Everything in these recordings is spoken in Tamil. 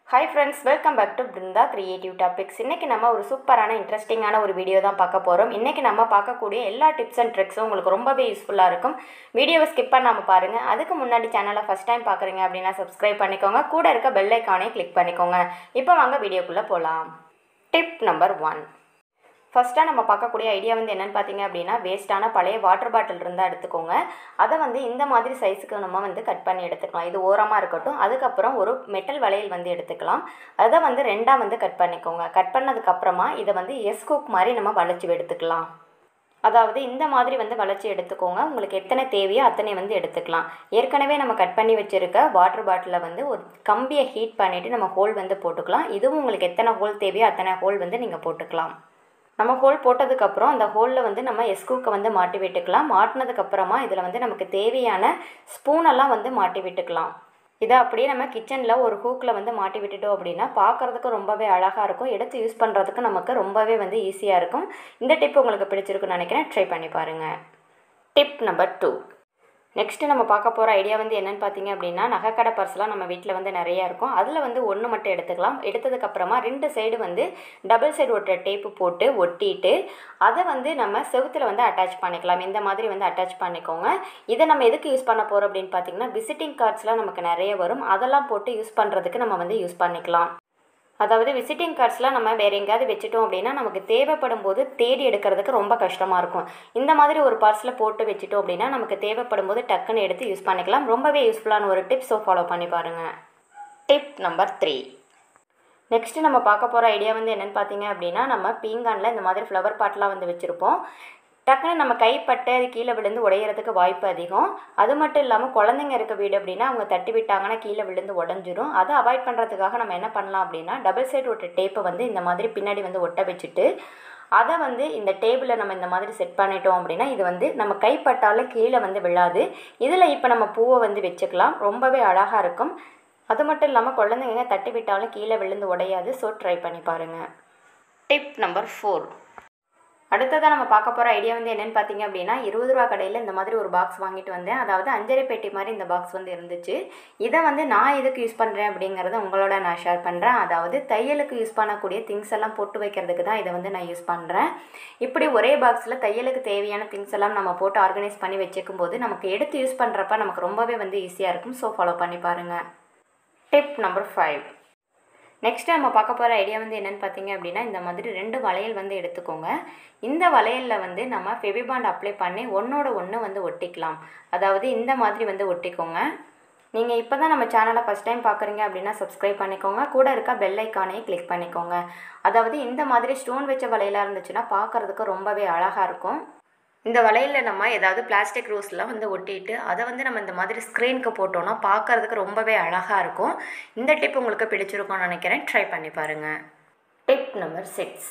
hi friends welcome back to Brinda creative topics இன்றைக்கி நம்ம ஒரு சூப்பரான இன்ட்ரெஸ்டிங்கான ஒரு வீடியோ தான் பார்க்க போகிறோம் இன்றைக்கி நம்ம பார்க்கக்கூடிய எல்லா டிப்ஸ் அண்ட் ட்ரிக்ஸும் உங்களுக்கு ரொம்பவே யூஸ்ஃபுல்லாக இருக்கும் வீடியோவை ஸ்கிப் பண்ணாமல் பாருங்கள் அதுக்கு முன்னாடி சேனலை ஃபஸ்ட் டைம் பார்க்குறீங்க அப்படின்னா சப்ஸ்கிரைப் பண்ணிக்கோங்க கூட இருக்க பெல் ஐக்கானே கிளிக் பண்ணிக்கோங்க இப்போ வாங்க வீடியோக்குள்ளே போகலாம் டிப் நம்பர் ஒன் ஃபஸ்ட்டாக நம்ம பார்க்கக்கூடிய ஐடியா வந்து என்னென்னு பார்த்தீங்க அப்படின்னா வேஸ்ட்டான பழைய வாட்டர் பாட்டில் இருந்தால் எடுத்துக்கோங்க அதை வந்து இந்த மாதிரி சைஸுக்கு நம்ம வந்து கட் பண்ணி எடுத்துக்கலாம் இது ஓரமாக இருக்கட்டும் அதுக்கப்புறம் ஒரு மெட்டல் வளையல் வந்து எடுத்துக்கலாம் அதை வந்து ரெண்டாக வந்து கட் பண்ணிக்கோங்க கட் பண்ணதுக்கப்புறமா இதை வந்து எஸ் குக் மாதிரி நம்ம வளைச்சி எடுத்துக்கலாம் அதாவது இந்த மாதிரி வந்து வளைச்சி எடுத்துக்கோங்க உங்களுக்கு எத்தனை தேவையோ அத்தனை வந்து எடுத்துக்கலாம் ஏற்கனவே நம்ம கட் பண்ணி வச்சுருக்க வாட்டர் பாட்டிலில் வந்து ஒரு கம்பியை ஹீட் பண்ணிவிட்டு நம்ம ஹோல் வந்து போட்டுக்கலாம் இதுவும் உங்களுக்கு எத்தனை ஹோல் தேவையோ அத்தனை ஹோல் வந்து நீங்கள் போட்டுக்கலாம் நம்ம ஹோல் போட்டதுக்கப்புறம் அந்த ஹோலில் வந்து நம்ம எஸ்கூக்கை வந்து மாட்டி விட்டுக்கலாம் மாட்டினதுக்கப்புறமா இதில் வந்து நமக்கு தேவையான ஸ்பூனெல்லாம் வந்து மாட்டி விட்டுக்கலாம் இதை அப்படியே நம்ம கிச்சனில் ஒரு ஹூக்கில் வந்து மாட்டி விட்டுட்டோம் அப்படின்னா பார்க்குறதுக்கு ரொம்பவே அழகாக இருக்கும் எடுத்து யூஸ் பண்ணுறதுக்கு நமக்கு ரொம்பவே வந்து ஈஸியாக இருக்கும் இந்த டிப் உங்களுக்கு பிடிச்சிருக்குன்னு நினைக்கிறேன் ட்ரை பண்ணி பாருங்கள் டிப் நம்பர் டூ நெக்ஸ்ட்டு நம்ம பார்க்க போகிற ஐடியா வந்து என்னென்னு பார்த்தீங்க அப்படின்னா நகைக்கடை பர்ஸ்லாம் நம்ம வீட்டில் வந்து நிறையா இருக்கும் அதில் வந்து ஒன்று மட்டும் எடுத்துக்கலாம் எடுத்ததுக்கப்புறமா ரெண்டு சைடு வந்து டபுள் சைடு ஒட்டுற டேப்பு போட்டு ஒட்டிட்டு அதை வந்து நம்ம செவுத்தில் வந்து அட்டாச் பண்ணிக்கலாம் இந்த மாதிரி வந்து அட்டாச் பண்ணிக்கோங்க இதை நம்ம எதுக்கு யூஸ் பண்ண போகிறோம் அப்படின்னு பார்த்தீங்கன்னா விசிட்டிங் கார்ட்ஸ்லாம் நமக்கு நிறைய வரும் அதெல்லாம் போட்டு யூஸ் பண்ணுறதுக்கு நம்ம வந்து யூஸ் பண்ணிக்கலாம் அதாவது விசிட்டிங் கார்ட்ஸ்லாம் நம்ம வேறு எங்கேயாவது வச்சுட்டோம் அப்படின்னா நமக்கு தேவைப்படும் போது தேடி எடுக்கிறதுக்கு ரொம்ப கஷ்டமாக இருக்கும் இந்த மாதிரி ஒரு பர்ஸில் போட்டு வச்சுட்டோம் அப்படின்னா நமக்கு தேவைப்படும் போது டக்குன்னு எடுத்து யூஸ் பண்ணிக்கலாம் ரொம்பவே யூஸ்ஃபுல்லான ஒரு டிப்ஸோ ஃபாலோ பண்ணி பாருங்கள் டிப் நம்பர் த்ரீ நெக்ஸ்ட்டு நம்ம பார்க்க போகிற ஐடியா வந்து என்னென்னு பார்த்தீங்க அப்படின்னா நம்ம பீங்கானில் இந்த மாதிரி ஃப்ளவர் பாட்லாம் வந்து வச்சுருப்போம் டக்குன்னு நம்ம கைப்பட்டு அது கீழே விழுந்து உடையிறதுக்கு வாய்ப்பு அதிகம் அது மட்டும் இல்லாமல் குழந்தைங்க இருக்க வீடு அப்படின்னா அவங்க தட்டி விட்டாங்கன்னா கீழே விழுந்து உடஞ்சிரும் அதை அவாய்ட் பண்ணுறதுக்காக நம்ம என்ன பண்ணலாம் அப்படின்னா டபுள் சைடு ஒட்ட டேப்பை வந்து இந்த மாதிரி பின்னாடி வந்து ஒட்ட வச்சுட்டு அதை வந்து இந்த டேபிளில் நம்ம இந்த மாதிரி செட் பண்ணிட்டோம் அப்படின்னா இது வந்து நம்ம கைப்பட்டாலும் கீழே வந்து விழாது இதில் இப்போ நம்ம பூவை வந்து வச்சுக்கலாம் ரொம்பவே அழகாக இருக்கும் அது மட்டும் இல்லாமல் குழந்தைங்க தட்டி விட்டாலும் கீழே விழுந்து உடையாது ஸோ ட்ரை பண்ணி பாருங்கள் டிப் நம்பர் ஃபோர் அடுத்ததாக நம்ம பார்க்க போகிற ஐடியா வந்து என்னென்னு பார்த்தீங்க அப்படின்னா இருபது ரூபா கடையில் இந்த மாதிரி ஒரு பாக்ஸ் வாங்கிட்டு வந்தேன் அதாவது அஞ்சரை பெட்டி மாதிரி இந்த பாக்ஸ் வந்து இருந்துச்சு இதை வந்து நான் எதுக்கு யூஸ் பண்ணுறேன் அப்படிங்கிறத உங்களோட நான் ஷேர் பண்ணுறேன் அதாவது தையலுக்கு யூஸ் பண்ணக்கூடிய திங்ஸ் எல்லாம் போட்டு வைக்கிறதுக்கு தான் இதை வந்து நான் யூஸ் பண்ணுறேன் இப்படி ஒரே பாக்ஸில் தையலுக்கு தேவையான திங்ஸ் எல்லாம் நம்ம போட்டு ஆர்கனைஸ் பண்ணி வச்சுக்கும் போது நமக்கு எடுத்து யூஸ் பண்ணுறப்ப நமக்கு ரொம்பவே வந்து ஈஸியாக இருக்கும் ஸோ ஃபாலோ பண்ணி பாருங்கள் டிப் நம்பர் ஃபைவ் நெக்ஸ்ட்டு நம்ம பார்க்க போகிற ஐடியா வந்து என்னென்னு பார்த்தீங்க அப்படின்னா இந்த மாதிரி ரெண்டு வளையல் வந்து எடுத்துக்கோங்க இந்த வளையலில் வந்து நம்ம ஃபெவிபாண்ட் அப்ளை பண்ணி ஒன்றோட ஒன்று வந்து ஒட்டிக்கலாம் அதாவது இந்த மாதிரி வந்து ஒட்டிக்கோங்க நீங்கள் இப்போ தான் நம்ம சேனலை ஃபஸ்ட் டைம் பார்க்குறீங்க அப்படின்னா சப்ஸ்கிரைப் பண்ணிக்கோங்க கூட இருக்க பெல் ஐக்கானே கிளிக் பண்ணிக்கோங்க அதாவது இந்த மாதிரி ஸ்டோன் வச்ச வளையலாக இருந்துச்சுன்னா பார்க்குறதுக்கு ரொம்பவே அழகாக இருக்கும் இந்த வளையலில் நம்ம ஏதாவது பிளாஸ்டிக் ரோஸ்லாம் வந்து ஒட்டிட்டு அதை வந்து நம்ம இந்த மாதிரி ஸ்க்ரீனுக்கு போட்டோன்னா பார்க்குறதுக்கு ரொம்பவே அழகாக இருக்கும் இந்த டிப் உங்களுக்கு பிடிச்சிருக்கும்னு நினைக்கிறேன் ட்ரை பண்ணி பாருங்கள் டிப் நம்பர் சிக்ஸ்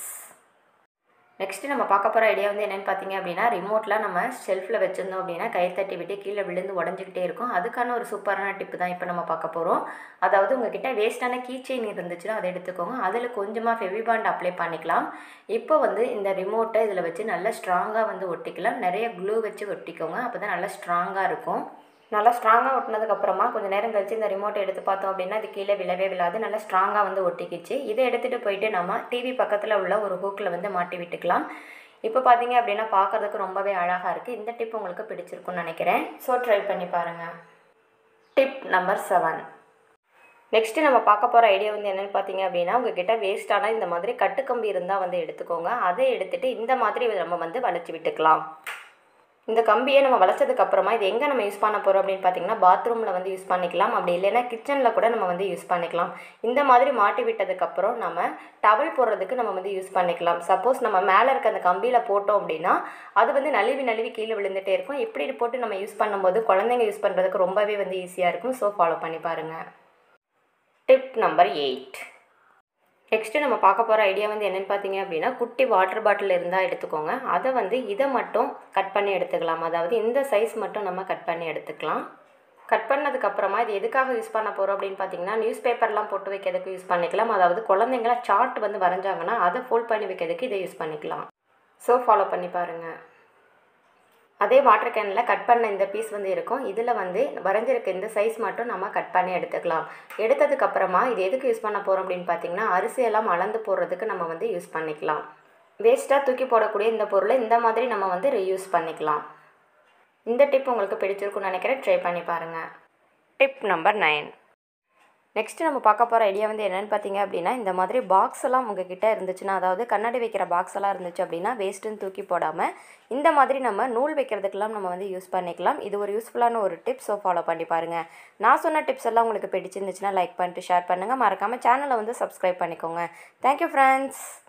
நெக்ஸ்ட்டு நம்ம பார்க்க போகிற ஐடியா வந்து என்னென்னு பார்த்தீங்க அப்படின்னா ரிமோட்டில் நம்ம ஷெல்ஃபில் வச்சுருந்தோம் அப்படின்னா கை தட்டி விட்டு கீழே விழுந்து உடஞ்சிக்கிட்டே இருக்கும் அதுக்கான ஒரு சூப்பரான டிப்பு தான் இப்போ நம்ம பார்க்க போகிறோம் அதாவது உங்ககிட்ட வேஸ்ட்டான கீ செயின் இருந்துச்சுன்னா அதை எடுத்துக்கோங்க அதில் கொஞ்சமாக ஃபெவிபாண்ட் அப்ளை பண்ணிக்கலாம் இப்போ வந்து இந்த ரிமோட்டை இதில் வச்சு நல்லா ஸ்ட்ராங்காக வந்து ஒட்டிக்கலாம் நிறைய க்ளூ வச்சு ஒட்டிக்கோங்க அப்போ தான் நல்லா ஸ்ட்ராங்காக இருக்கும் நல்லா ஸ்ட்ராங்காக ஒட்டினதுக்கப்புறமா கொஞ்சம் நேரம் கழிச்சு இந்த ரிமோட்டை எடுத்து பார்த்தோம் அப்படின்னா அது கீழே விழவே விழாது நல்லா ஸ்ட்ராங்காக வந்து ஒட்டிக்கிச்சு இதை எடுத்துகிட்டு போயிட்டு நம்ம டிவி பக்கத்தில் உள்ள ஒரு ஹூக்கில் வந்து மாட்டி விட்டுக்கலாம் இப்போ பார்த்தீங்க அப்படின்னா பார்க்குறதுக்கு ரொம்பவே அழகாக இருக்குது இந்த டிப் உங்களுக்கு பிடிச்சிருக்குன்னு நினைக்கிறேன் ஸோ ட்ரை பண்ணி பாருங்கள் டிப் நம்பர் செவன் நெக்ஸ்ட்டு நம்ம பார்க்க போகிற ஐடியா வந்து என்னென்னு பார்த்தீங்க அப்படின்னா உங்ககிட்ட வேஸ்ட்டான இந்த மாதிரி கட்டுக்கம்பி இருந்தால் வந்து எடுத்துக்கோங்க அதை எடுத்துகிட்டு இந்த மாதிரி நம்ம வந்து வளைச்சி விட்டுக்கலாம் இந்த கம்பியை நம்ம வளைச்சதுக்கு அப்புறமா இது எங்கே நம்ம யூஸ் பண்ண போகிறோம் அப்படின்னு பார்த்தீங்கன்னா பாத்ரூமில் வந்து யூஸ் பண்ணிக்கலாம் அப்படி இல்லைன்னா கிச்சனில் கூட நம்ம வந்து யூஸ் பண்ணிக்கலாம் இந்த மாதிரி மாட்டி விட்டதுக்கப்புறம் நம்ம டவல் போடுறதுக்கு நம்ம வந்து யூஸ் பண்ணிக்கலாம் சப்போஸ் நம்ம மேலே இருக்க அந்த கம்பியில் போட்டோம் அப்படின்னா அது வந்து நழுவி நழுவி கீழே விழுந்துகிட்டே இருக்கும் இப்படி போட்டு நம்ம யூஸ் பண்ணும்போது குழந்தைங்க யூஸ் பண்ணுறதுக்கு ரொம்பவே வந்து ஈஸியாக இருக்கும் ஸோ ஃபாலோ பண்ணி பாருங்கள் டிப் நம்பர் எயிட் நெக்ஸ்ட்டு நம்ம பார்க்க போகிற ஐடியா வந்து என்னென்னு பார்த்தீங்க அப்படின்னா குட்டி வாட்டர் பாட்டில் இருந்தால் எடுத்துக்கோங்க அதை வந்து இதை மட்டும் கட் பண்ணி எடுத்துக்கலாம் அதாவது இந்த சைஸ் மட்டும் நம்ம கட் பண்ணி எடுத்துக்கலாம் கட் பண்ணதுக்கப்புறமா இது எதுக்காக யூஸ் பண்ண போகிறோம் அப்படின்னு பார்த்தீங்கன்னா நியூஸ் பேப்பர்லாம் போட்டு வைக்கிறதுக்கு யூஸ் பண்ணிக்கலாம் அதாவது குழந்தைங்களாம் சார்ட் வந்து வரைஞ்சாங்கன்னா அதை ஃபோல்ட் பண்ணி வைக்கிறதுக்கு இதை யூஸ் பண்ணிக்கலாம் ஸோ ஃபாலோ பண்ணி பாருங்கள் அதே வாட்டர் கேனில் கட் பண்ண இந்த பீஸ் வந்து இருக்கும் இதில் வந்து வரைஞ்சிருக்க இந்த சைஸ் மட்டும் நம்ம கட் பண்ணி எடுத்துக்கலாம் எடுத்ததுக்கப்புறமா இது எதுக்கு யூஸ் பண்ண போகிறோம் அப்படின்னு பார்த்தீங்கன்னா அரிசியெல்லாம் அளந்து போடுறதுக்கு நம்ம வந்து யூஸ் பண்ணிக்கலாம் வேஸ்ட்டாக தூக்கி போடக்கூடிய இந்த பொருளை இந்த மாதிரி நம்ம வந்து ரீயூஸ் பண்ணிக்கலாம் இந்த டிப் உங்களுக்கு பிடிச்சிருக்குன்னு நினைக்கிறேன் ட்ரை பண்ணி பாருங்கள் டிப் நம்பர் நைன் நெக்ஸ்ட் நம்ம பார்க்க போகிற ஐடியா வந்து என்னென்னு பார்த்தீங்க அப்படின்னா இந்த மாதிரி பாக்ஸ் எல்லாம் உங்ககிட்ட இருந்துச்சுன்னா அதாவது கண்ணாடி வைக்கிற பாக்ஸ் எல்லாம் இருந்துச்சு அப்படின்னா வேஸ்ட்டுன்னு தூக்கி போடாமல் இந்த மாதிரி நம்ம நூல் வைக்கிறதுக்கெல்லாம் நம்ம வந்து யூஸ் பண்ணிக்கலாம் இது ஒரு யூஸ்ஃபுல்லான ஒரு டிப்ஸ் ஸோ ஃபாலோ பண்ணி பாருங்கள் நான் சொன்ன டிப்ஸ் எல்லாம் உங்களுக்கு பிடிச்சிருந்துச்சுன்னா லைக் பண்ணிட்டு ஷேர் பண்ணுங்கள் மறக்காமல் சேனலை வந்து சப்ஸ்கிரைப் பண்ணிக்கோங்க தேங்க்யூ ஃப்ரெண்ட்ஸ்